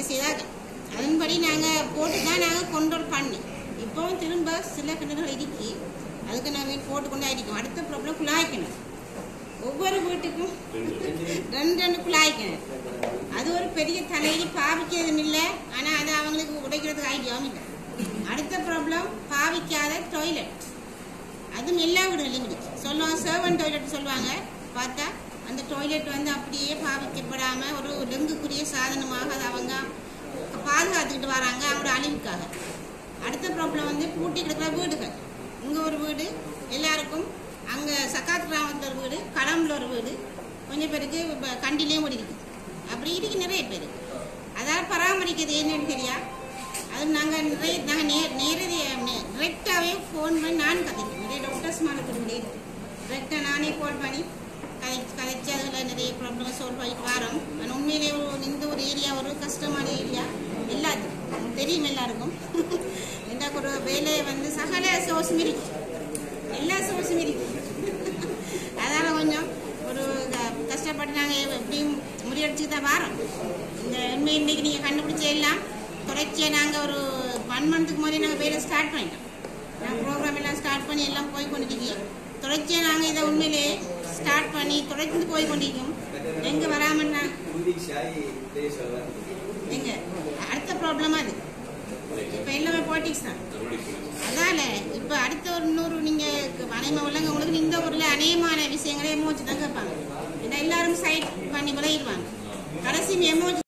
செய்தாங்க அதன்படி நாங்கள் போட்டு தான் நாங்கள் கண்ட்ரோல் பண்ணி இப்போவும் திரும்ப சில கிணறுகள் இருக்கு அதுக்கு நாங்கள் போட்டு கொண்டு இருக்கோம் அடுத்த ப்ராப்ளம் குழாய்க்கணும் ஒவ்வொரு வீட்டுக்கும் ரெண்டு ரெண்டு குழாய்க்கணும் அது ஒரு பெரிய தலையடி பாவிக்கிறதும் இல்லை ஆனால் அது அவங்களுக்கு உடைக்கிறதுக்கு ஐடியாவும் இல்லை அடுத்த ப்ராப்ளம் பாவிக்காத டாய்லெட் அதுவும் எல்லா வீடுகளையும் இருக்கு சொல்லுவாங்க சர்வன் டாய்லெட் சொல்லுவாங்க பார்த்தா அந்த டாய்லெட் வந்து அப்படியே பாவிக்கப்படாம ஒரு டெங்குக்குரிய சாதனமாக அதை அவங்க பாதுகாத்துக்கிட்டு வராங்க அவங்களோட அழிவுக்காக அடுத்த ப்ராப்ளம் வந்து பூட்டி கிடக்கிற வீடுகள் இங்கே ஒரு வீடு எல்லாருக்கும் அங்கே சக்காத் கிராமத்தில் ஒரு வீடு கடம்புல ஒரு வீடு கொஞ்சம் பேருக்கு இப்போ கண்டிலையும் ஒரு இருக்கு அப்படி இருக்கு நிறைய பேர் அதாவது பராமரிக்கிறது என்னன்னு தெரியா அது நாங்கள் நிறைய நாங்கள் நே நேரடியாக டிரெக்டாகவே ஃபோன் பண்ணி நானும் கதைக்கிறேன் நிறைய டாக்டர்ஸ் மாதிரி இருக்கு டிரெக்டாக நானே கால் பண்ணி கதை கதைச்சு அதில் நிறைய ப்ராப்ளம் சால்வ் பண்ணிட்டு வரோம் ஆனால் உண்மையிலே ஒரு இந்த ஒரு ஏரியா ஒரு கஷ்டமான ஏரியா எல்லாத்துக்கும் தெரியும் எல்லாருக்கும் எனக்கு ஒரு வேலையை வந்து சகல சோர்ஸும் இருக்கு எல்லா சோர்ஸும் இருக்கு அதனால் கொஞ்சம் ஒரு க- கஷ்டப்பட்டு நாங்கள் எப்படியும் முறியடிச்சு தான் வரோம் இந்த உண்மை இன்னைக்கு நீங்கள் கண்டுபிடிச்ச எல்லாம் தொடர்ச்சியாக நாங்கள் ஒரு ஒன் மந்த்துக்கு முன்னாடி நாங்கள் வேலை ஸ்டார்ட் பண்ணிட்டோம் நாங்கள் ப்ரோக்ராம் எல்லாம் ஸ்டார்ட் பண்ணி எல்லாம் போய் கொண்டிருக்கோம் தொடர்ச்சியாக நாங்கள் இதை உண்மையிலே ஸ்டார்ட் பண்ணி தொடர்ந்து போய் கொண்டிருக்கோம் எங்கே வராமன்னா எங்க அடுத்த ப்ராப்ளம் அது இப்போ எல்லாமே பாலிட்டிக்ஸ் தான் அதால இப்போ அடுத்த ஒரு நூறு நீங்கள் அநேகமாக உள்ளவங்க உங்களுக்கு இந்த ஊரில் அநேகமான விஷயங்களே எமோச்சு தான் கேட்பாங்க ஏன்னா எல்லாரும் சைட் பண்ணி விளையிடுவாங்க கடைசி எமோச்சு